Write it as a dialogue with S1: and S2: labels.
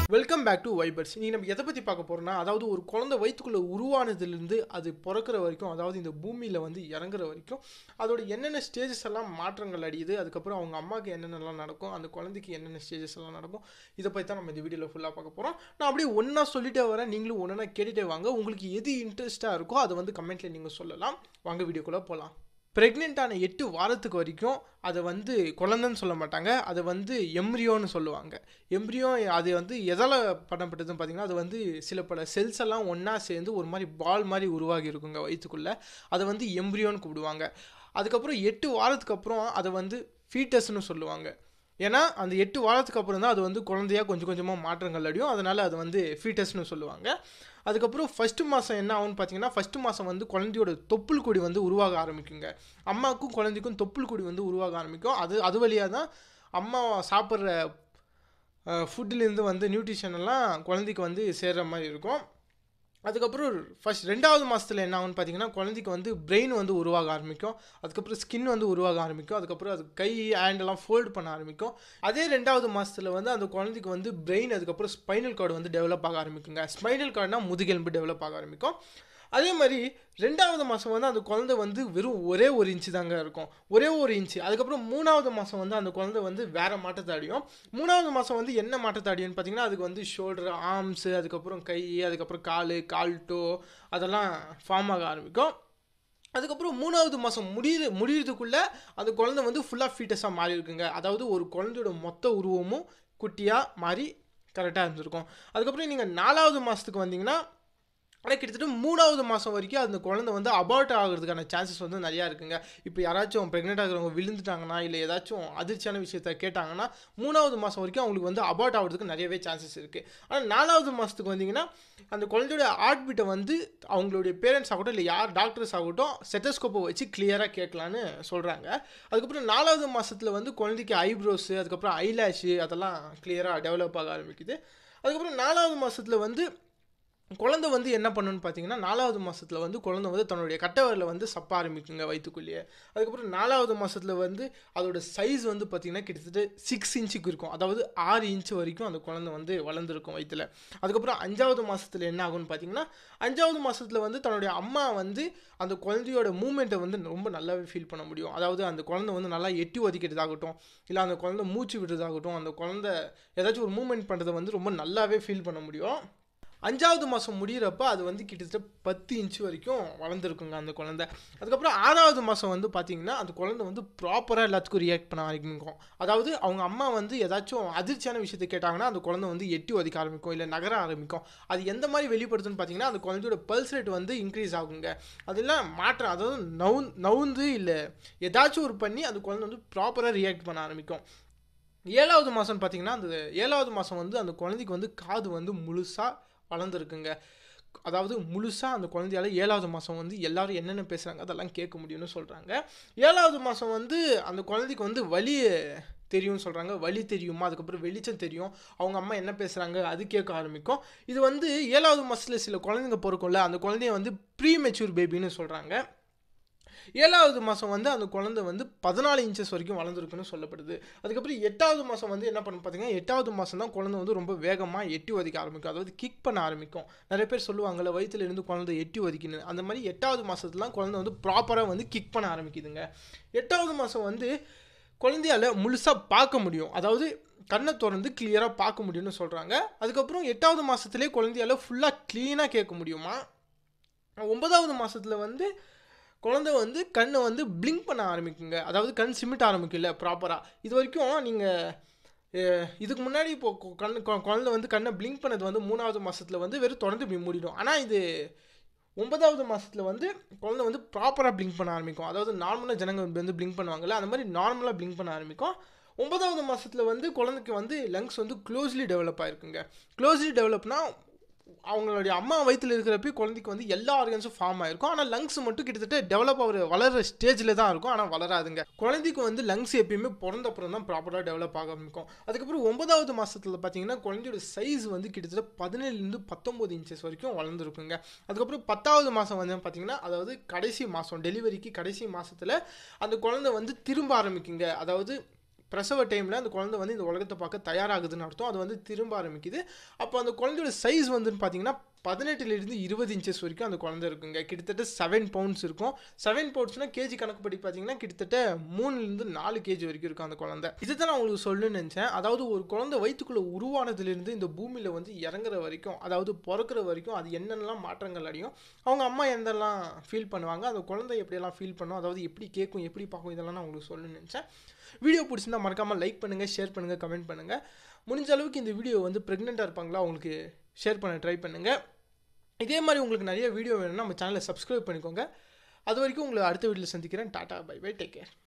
S1: welcome back to Vipers நீ நம்ம எதை பற்றி பார்க்க போகிறோம்னா அதாவது ஒரு குழந்தை வயிற்றுக்குள்ளே உருவானதுலேருந்து அது பிறக்கிற வரைக்கும் அதாவது இந்த பூமியில் வந்து இறங்குற வரைக்கும் அதோட என்னென்ன ஸ்டேஜஸ் எல்லாம் மாற்றங்கள் அடியுது அதுக்கப்புறம் அவங்க அம்மாவுக்கு என்னென்னலாம் நடக்கும் அந்த குழந்தைக்கு என்னென்ன ஸ்டேஜஸ் எல்லாம் நடக்கும் இதை பற்றி தான் நம்ம இந்த வீடியோவில் ஃபுல்லாக பார்க்க போகிறோம் நான் அப்படியே ஒன்றா சொல்லிட்டே வரேன் நீங்களும் ஒன்றா கேட்டுகிட்டே வாங்க உங்களுக்கு எது இன்ட்ரெஸ்ட்டாக இருக்கோ அதை வந்து கமெண்ட்டில் நீங்கள் சொல்லலாம் வாங்க வீடியோக்குள்ளே போகலாம் ப்ரெக்னென்ட்டான எட்டு வாரத்துக்கு வரைக்கும் அதை வந்து குழந்தைன்னு சொல்ல மாட்டாங்க அதை வந்து எம்ரியோன்னு சொல்லுவாங்க எம்ரியோ அது வந்து எதால் பண்ணப்பட்டதுன்னு பார்த்தீங்கன்னா அது வந்து சில பல செல்ஸ் எல்லாம் ஒன்றா சேர்ந்து ஒரு மாதிரி பால் மாதிரி உருவாகி இருக்குங்க வயிற்றுக்குள்ளே அதை வந்து எம்ரியோன்னு கூப்பிடுவாங்க அதுக்கப்புறம் எட்டு வாரத்துக்கு அப்புறம் அதை வந்து ஃபீட்டஸ்னு சொல்லுவாங்க ஏன்னா அந்த எட்டு வாரத்துக்கு அப்புறம் தான் அது வந்து குழந்தையாக கொஞ்சம் கொஞ்சமாக மாற்றங்கள் அடையும் அதனால் அது வந்து ஃபீட்டஸ்னு சொல்லுவாங்க அதுக்கப்புறம் ஃபஸ்ட்டு மாதம் என்ன ஆகும்னு பார்த்தீங்கன்னா ஃபஸ்ட்டு மாதம் வந்து குழந்தையோட தொப்புள் கொடி வந்து உருவாக ஆரம்பிக்குங்க அம்மாவுக்கும் குழந்தைக்கும் தொப்புள் கொடி வந்து உருவாக ஆரம்பிக்கும் அது அது வழியாக தான் அம்மா சாப்பிட்ற ஃபுட்டுலேருந்து வந்து நியூட்ரிஷன் எல்லாம் குழந்தைக்கு வந்து சேர்கிற மாதிரி இருக்கும் அதுக்கப்புறம் ஃபஸ்ட் ரெண்டாவது மாதத்தில் என்ன ஆகும்னு பார்த்தீங்கன்னா குழந்தைக்கு வந்து பிரெயின் வந்து உருவாக ஆரம்பிக்கும் அதுக்கப்புறம் ஸ்கின் வந்து உருவாக ஆரம்பிக்கும் அதுக்கப்புறம் அது கை ஹேண்டெல்லாம் ஃபோல்டு பண்ண ஆரம்பிக்கும் அதே ரெண்டாவது மாதத்தில் வந்து அந்த குழந்தைக்கு வந்து பிரெயின் அதுக்கப்புறம் ஸ்பைனல் கார்டு வந்து டெவலப் ஆக ஆரம்பிக்குங்க ஸ்பைனல் கார்டுனா முதுகெலும்பு டெவலப் ஆக ஆரம்பிக்கும் அதே மாதிரி ரெண்டாவது மாதம் வந்து அந்த குழந்தை வந்து வெறும் ஒரே ஒரு இன்ச்சு தாங்க இருக்கும் ஒரே ஒரு இன்ச்சு அதுக்கப்புறம் மூணாவது மாதம் வந்து அந்த குழந்தை வந்து வேறு மாற்றத்தை அடையும் மூணாவது மாதம் வந்து என்ன மாற்றத்தை அடையும்னு பார்த்தீங்கன்னா அதுக்கு வந்து ஷோல்டர் ஆர்ம்ஸு அதுக்கப்புறம் கை அதுக்கப்புறம் கால் கால் டோ அதெல்லாம் ஃபார்ம் ஆக ஆரம்பிக்கும் அதுக்கப்புறம் மூணாவது மாதம் முடியுது முடியறதுக்குள்ளே அந்த குழந்தை வந்து ஃபுல்லாக ஃபீட்டஸாக மாறி இருக்குங்க அதாவது ஒரு குழந்தையோட மொத்த உருவமும் குட்டியாக மாறி கரெக்டாக இருந்திருக்கும் அதுக்கப்புறம் நீங்கள் நாலாவது மாதத்துக்கு வந்தீங்கன்னா ஆனால் கிட்டத்தட்ட மூணாவது மாதம் வரைக்கும் அந்த குழந்தை வந்து அபார்ட் ஆகிறதுக்கான சான்சஸ் வந்து நிறையா இருக்குங்க இப்போ யாராச்சும் ப்ரெக்னென்ட் ஆகிறவங்க விழுந்துட்டாங்கன்னா இல்லை ஏதாச்சும் அதிர்ச்சியான விஷயத்த கேட்டாங்கன்னா மூணாவது மாதம் வரைக்கும் அவங்களுக்கு வந்து அபார்ட் ஆகிறதுக்கு நிறையவே சான்சஸ் இருக்குது ஆனால் நாலாவது மாதத்துக்கு வந்தீங்கன்னா அந்த குழந்தையோட ஹார்ட் பீட்டை வந்து அவங்களுடைய பேரண்ட்ஸ் ஆகட்டும் இல்லை யார் டாக்டர்ஸ் ஆகட்டும் செட்டஸ்கோப்பை வச்சு கிளியராக கேட்கலான்னு சொல்கிறாங்க அதுக்கப்புறம் நாலாவது மாதத்தில் வந்து குழந்தைக்கு ஐப்ரோஸு அதுக்கப்புறம் ஐலாஷு அதெல்லாம் கிளியராக டெவலப் ஆக ஆரம்பிக்குது அதுக்கப்புறம் நாலாவது மாதத்தில் வந்து குழந்தை வந்து என்ன பண்ணுன்னு பார்த்தீங்கன்னா நாலாவது மாதத்தில் வந்து குழந்தை வந்து தன்னுடைய கட்டவரில் வந்து சப்ப ஆரம்பிக்குங்க வயிற்றுக்குள்ளேயே அதுக்கப்புறம் நாலாவது மாதத்தில் வந்து அதோட சைஸ் வந்து பார்த்திங்கன்னா கிட்டத்தட்ட சிக்ஸ் இன்ச்சுக்கு இருக்கும் அதாவது ஆறு இன்ச்சு வரைக்கும் அந்த குழந்தை வந்து வளர்ந்துருக்கும் வயிற்றில் அதுக்கப்புறம் அஞ்சாவது மாதத்தில் என்ன ஆகும்னு பார்த்தீங்கன்னா அஞ்சாவது மாதத்தில் வந்து தன்னுடைய அம்மா வந்து அந்த குழந்தையோட மூமெண்ட்டை வந்து ரொம்ப நல்லாவே ஃபீல் பண்ண முடியும் அதாவது அந்த குழந்தை வந்து நல்லா எட்டி ஒதுக்கிறதாகட்டும் இல்லை அந்த குழந்தை மூச்சு விடுறதாகட்டும் அந்த குழந்தை ஏதாச்சும் ஒரு மூமெண்ட் பண்ணுறதை வந்து ரொம்ப நல்லாவே ஃபீல் பண்ண முடியும் அஞ்சாவது மாதம் முடிகிறப்ப அது வந்து கிட்டத்தட்ட பத்து இன்ச்சு வரைக்கும் வளர்ந்துருக்குங்க அந்த குழந்தை அதுக்கப்புறம் ஆறாவது மாதம் வந்து பார்த்திங்கன்னா அந்த குழந்தை வந்து ப்ராப்பராக எல்லாத்துக்கும் ரியாக்ட் பண்ண ஆரம்பிக்கும் அதாவது அவங்க அம்மா வந்து ஏதாச்சும் அதிர்ச்சியான விஷயத்தை கேட்டாங்கன்னா அந்த குழந்தை வந்து எட்டி ஒதுக்க ஆரம்பிக்கும் இல்லை நகர ஆரம்பிக்கும் அது எந்த மாதிரி வெளிப்படுத்துன்னு பார்த்தீங்கன்னா அந்த குழந்தையோட பல்ஸ் ரேட் வந்து இன்க்ரீஸ் ஆகுங்க அதெல்லாம் மாற்றம் அதாவது நவு நவுந்து இல்லை ஏதாச்சும் ஒரு பண்ணி அந்த குழந்தை வந்து ப்ராப்பராக ரியாக்ட் பண்ண ஆரம்பிக்கும் ஏழாவது மாதம்னு பார்த்தீங்கன்னா அந்த ஏழாவது மாதம் வந்து அந்த குழந்தைக்கு வந்து காது வந்து முழுசாக வளர்ந்துருக்குங்க அதாவது முழுசாக அந்த குழந்தையால ஏழாவது மாதம் வந்து எல்லாரும் என்னென்ன பேசுகிறாங்க அதெல்லாம் கேட்க முடியும்னு சொல்கிறாங்க ஏழாவது மாதம் வந்து அந்த குழந்தைக்கு வந்து வலி தெரியும்னு சொல்கிறாங்க வலி தெரியுமா அதுக்கப்புறம் வெளிச்சம் தெரியும் அவங்க அம்மா என்ன பேசுகிறாங்க அது கேட்க ஆரம்பிக்கும் இது வந்து ஏழாவது மாதத்தில் சில குழந்தைங்க பிறக்கும்ல அந்த குழந்தைய வந்து ப்ரீ மெச்சூர் பேபின்னு சொல்கிறாங்க ஏழாவது மாதம் வந்து அந்த குழந்தை வந்து பதினாலு இன்ச்சஸ் வரைக்கும் வளர்ந்துருக்குன்னு சொல்லப்படுது அதுக்கப்புறம் எட்டாவது மாதம் வந்து என்ன பண்ணு பார்த்தீங்கன்னா எட்டாவது மாதம் தான் குழந்தை வந்து ரொம்ப வேகமாக எட்டி ஒதிக்க ஆரம்பிக்கும் அதாவது கிக் பண்ண ஆரம்பிக்கும் நிறைய பேர் சொல்லுவாங்கள்ல வயிற்றுல இருந்து குழந்தை எட்டி ஒதிக்கணும் அந்த மாதிரி எட்டாவது மாதத்துலாம் குழந்தை வந்து ப்ராப்பராக வந்து கிக் பண்ண ஆரம்பிக்குதுங்க எட்டாவது மாதம் வந்து குழந்தையால் முழுசாக பார்க்க முடியும் அதாவது கண்ணை திறந்து கிளியராக பார்க்க முடியும்னு சொல்கிறாங்க அதுக்கப்புறம் எட்டாவது மாதத்துலேயே குழந்தையால் ஃபுல்லாக க்ளீனாக கேட்க முடியுமா ஒன்பதாவது மாதத்தில் வந்து குழந்தை வந்து கண்ணை வந்து பிளிங்க் பண்ண ஆரம்பிக்குங்க அதாவது கண் சிமிட்ட ஆரம்பிக்கும்ல ப்ராப்பராக இது வரைக்கும் நீங்கள் இதுக்கு முன்னாடி இப்போ கண் குழந்தை வந்து கண்ணை பிளிங்க் பண்ணது வந்து மூணாவது மாதத்தில் வந்து வெறும் தொடர்ந்து மூடிடும் ஆனால் இது ஒன்பதாவது மாதத்தில் வந்து குழந்தை வந்து ப்ராப்பராக பிளிங்க் பண்ண ஆரம்பிக்கும் அதாவது நார்மலாக ஜனங்க வந்து பிளிங்க் பண்ணுவாங்கள்ல அந்த மாதிரி நார்மலாக பிளிங்க் பண்ண ஆரம்பிக்கும் ஒன்பதாவது மாதத்தில் வந்து குழந்தைக்கு வந்து லங்ஸ் வந்து க்ளோஸ்லி டெவலப் ஆகிருக்குங்க க்ளோஸ்லி டெவலப்னா அவங்களுடைய அம்மா வயிற்றில் இருக்கிறப்ப குழந்தைக்கு வந்து எல்லா ஆர்கன்ஸும் ஃபார்ம் ஆயிருக்கும் ஆனால் லங்ஸ் மட்டும் கிட்டத்தட்ட டெவலப் ஆகிற வளர ஸ்டேஜில் தான் இருக்கும் ஆனால் வளராதுங்க குழந்தைக்கு வந்து லங்ஸ் எப்பயுமே பிறந்த அப்புறம் தான் ப்ராப்பராக டெவலப் ஆக ஆரம்பிக்கும் அதுக்கப்புறம் ஒன்பதாவது மாதத்தில் பார்த்தீங்கன்னா குழந்தையோட சைஸ் வந்து கிட்டத்தட்ட பதினேழுலேருந்து பத்தொம்போது இன்ச்சஸ் வரைக்கும் வளர்ந்துருக்குங்க அதுக்கப்புறம் பத்தாவது மாதம் வந்து பார்த்தீங்கன்னா அதாவது கடைசி மாதம் டெலிவரிக்கு கடைசி மாதத்தில் அந்த குழந்தை வந்து திரும்ப ஆரம்பிக்குங்க அதாவது பிரசவ டைமில் அந்த குழந்தை வந்து இந்த உலகத்தை பார்க்க தயாராகுதுன்னு அர்த்தம் அது வந்து திரும்ப ஆரம்பிக்குது அப்போ அந்த குழந்தையோட சைஸ் வந்துன்னு பார்த்தீங்கன்னா பதினெட்டுலேருந்து இருபது இன்ச்சஸ் வரைக்கும் அந்த குழந்தை இருக்குங்க கிட்டத்தட்ட செவன் பவுண்ட்ஸ் இருக்கும் செவன் பவுண்ட்ஸ்னால் கேஜி கணக்குப்படி பார்த்தீங்கன்னா கிட்டத்தட்ட மூணுலேருந்து நாலு கேஜி வரைக்கும் இருக்கும் அந்த குழந்தை இதை தான் நான் உங்களுக்கு சொல்லணும்னு நினச்சேன் அதாவது ஒரு குழந்தை வயிற்றுக்குள்ளே உருவானதுலேருந்து இந்த பூமியில் வந்து இறங்குற வரைக்கும் அதாவது பிறக்கிற வரைக்கும் அது என்னென்னலாம் மாற்றங்கள் அடையும் அவங்க அம்மா எந்தெல்லாம் ஃபீல் பண்ணுவாங்க அந்த குழந்தை எப்படியெல்லாம் ஃபீல் பண்ணும் அதாவது எப்படி கேட்கும் எப்படி பார்க்கும் இதெல்லாம் நான் உங்களுக்கு சொல்லணும்னு நினச்சேன் வீடியோ பிடிச்சிருந்தா மறக்காமல் லைக் பண்ணுங்கள் ஷேர் பண்ணுங்கள் கமெண்ட் பண்ணுங்கள் முடிஞ்ச அளவுக்கு இந்த வீடியோ வந்து ப்ரெக்னெண்ட்டாக இருப்பாங்களா அவங்களுக்கு ஷேர் பண்ண ட்ரை பண்ணுங்கள் இதே மாதிரி உங்களுக்கு நிறைய வீடியோ வேணும்னா நம்ம சேனலை சப்ஸ்கிரைப் பண்ணிக்கோங்க அது வரைக்கும் உங்களை அடுத்த வீடியோவில் சந்திக்கிறேன் tata bye bye take care